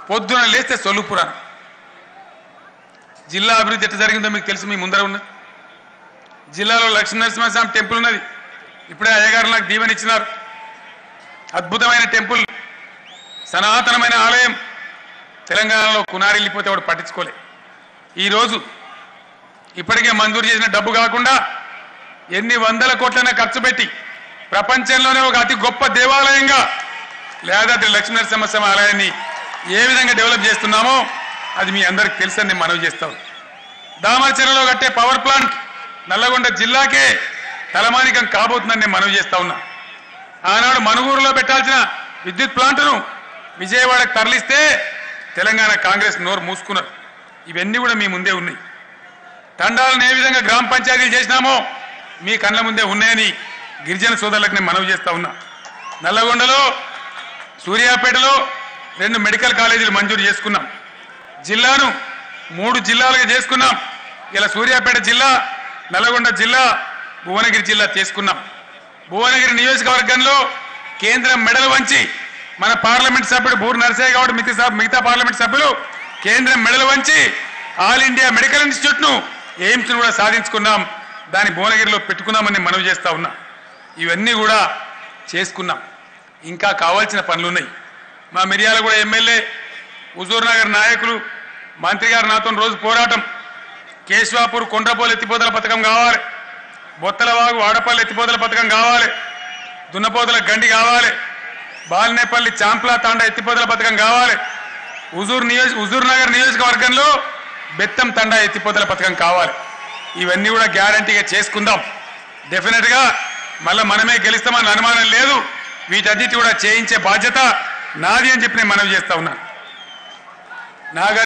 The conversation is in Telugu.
పొద్దున లేస్తే సొల్లుపురాణం జిల్లా అభివృద్ధి ఎట్లా జరిగిందో మీకు తెలుసు మీ ముందర ఉన్నది జిల్లాలో లక్ష్మీ నరసింహస్వామి టెంపుల్ ఉన్నది ఇప్పుడే అయ్యగారు నాకు దీవెన ఇచ్చినారు అద్భుతమైన టెంపుల్ సనాతనమైన ఆలయం తెలంగాణలో కునారి వెళ్ళిపోతే వాడు పట్టించుకోలే ఈరోజు ఇప్పటికే మంజూరు చేసిన డబ్బు కాకుండా ఎన్ని వందల కోట్లైనా ఖర్చు పెట్టి ప్రపంచంలోనే ఒక అతి గొప్ప దేవాలయంగా లేదాద్రి లక్ష్మీనరసింహస్వామి ఆలయాన్ని ఏ విధంగా డెవలప్ చేస్తున్నామో అది మీ అందరికి తెలుసని నేను మనవి చేస్తాను దామరచెరలో కట్టే పవర్ ప్లాంట్ నల్లగొండ జిల్లాకే తలమానికం కాబోతుందని నేను మనవి చేస్తా ఉన్నా ఆనాడు మనుగూరులో పెట్టాల్సిన విద్యుత్ ప్లాంటును విజయవాడకు తరలిస్తే తెలంగాణ కాంగ్రెస్ నోరు మూసుకున్నారు ఇవన్నీ కూడా మీ ముందే ఉన్నాయి తండాలను ఏ విధంగా గ్రామ పంచాయతీలు చేసినామో మీ కళ్ళ ముందే ఉన్నాయని గిరిజన సోదరులకు నేను మనవి చేస్తా ఉన్నా నల్లగొండలో సూర్యాపేటలో రెండు మెడికల్ కాలేజీలు మంజూరు చేసుకున్నాం జిల్లాను మూడు జిల్లాలుగా చేసుకున్నాం ఇలా సూర్యాపేట జిల్లా నల్గొండ జిల్లా భువనగిరి జిల్లా తీసుకున్నాం భువనగిరి నియోజకవర్గంలో కేంద్రం మెడలు వంచి మన పార్లమెంట్ సభ్యుడు బూరు నరసయ్య గౌడ్ మిగతా మిగతా పార్లమెంట్ సభ్యులు కేంద్రం మెడలు వంచి ఆల్ ఇండియా మెడికల్ ఇన్స్టిట్యూట్ ను ఎయిమ్స్ ను కూడా సాధించుకున్నాం దాని భువనగిరిలో పెట్టుకున్నామని మనవి చేస్తా ఉన్నా ఇవన్నీ కూడా చేసుకున్నాం ఇంకా కావాల్సిన పనులు ఉన్నాయి మా మిర్యాల కూడా ఎమ్మెల్యే హుజూర్ నగర్ నాయకులు మంత్రి గారు నాతో రోజు పోరాటం కేశవాపూర్ కొండ్రపోలు ఎత్తిపోతల పథకం కావాలి బొత్తలవాగు వాడపల్లి ఎత్తిపోతల పథకం కావాలి దున్నపోతల గండి కావాలి బాలినేపల్లి చాంప్లా తాండా ఎత్తిపోతల పథకం కావాలి హుజూర్ నియోజ హుజూర్ నగర్ నియోజకవర్గంలో బెత్తం తండా ఎత్తిపోతల పథకం కావాలి ఇవన్నీ కూడా గ్యారంటీగా చేసుకుందాం డెఫినెట్ గా మళ్ళీ మనమే గెలుస్తామని అనుమానం లేదు వీటన్నిటి కూడా చేయించే బాధ్యత నాది అని చెప్పి నేను మనవి చేస్తా ఉన్నాను నాగార్జున